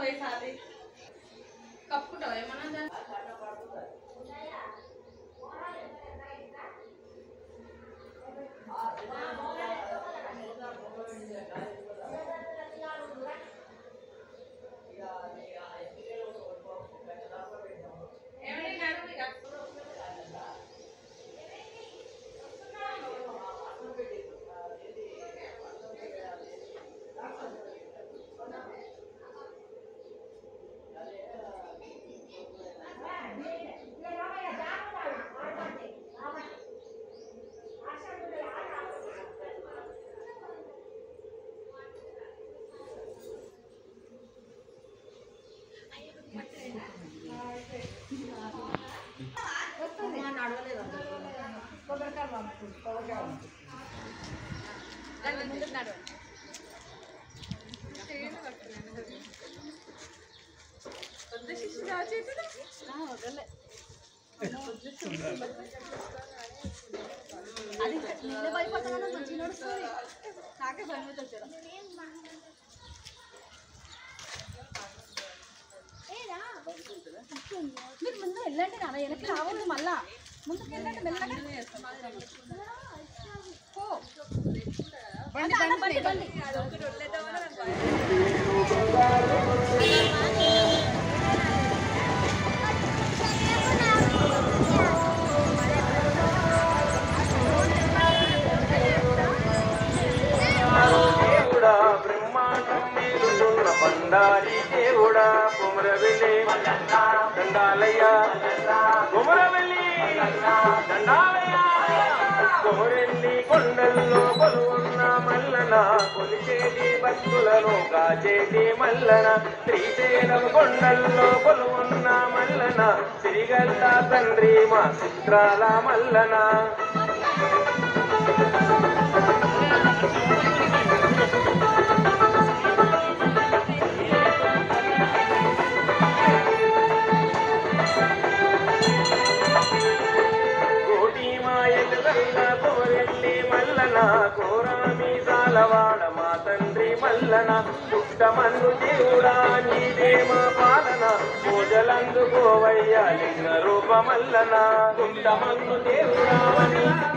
ఈసారి కప్పుకుంటావా ఏమన్నా దాన్ని? ఏమండి నడుము ఇక. దాన్ని ముందుకు నడవండి. వద్దు శిశు రావు చేతులు. అది నేనే భయపడుతున్నాను మంచిగా నడుస్తుంది నాకే భయం అవుతుంది వచ్చాడు మీరు ముందు వెళ్ళండి నాన్న వెనక్కి రావద్దు మళ్ళా ముందుకు వెళ్ళండి మెల్లగా పో. బండి, బండి, బండి. దేవుడా బ్రహ్మాండం మేలుతున్న బండారి దేవుడా కుమరవెల్లి దండాలయ్య కుమరవెల్లి దండాలయ్య కుమరెల్లి కొండల్లో కొలువున్న మల్లన కొలిచేటి భక్తులను కాచేటి మల్లన శ్రీశైలం కొండల్లో కొలువున్న మల్లన సిరిగల్ల తండ్రి మా చిత్రాల మల్లన కోటి మాయలు గల్ల కోరెల్లి మల్లన కోరామి సాలవాడ మా తండ్రి మల్లన పుట్టమన్ను దేవుడా నీదే మా పాలన పూజలందుకోవయ్య లింగ రూపమల్లన పుట్టమన్ను దేవుడా నీ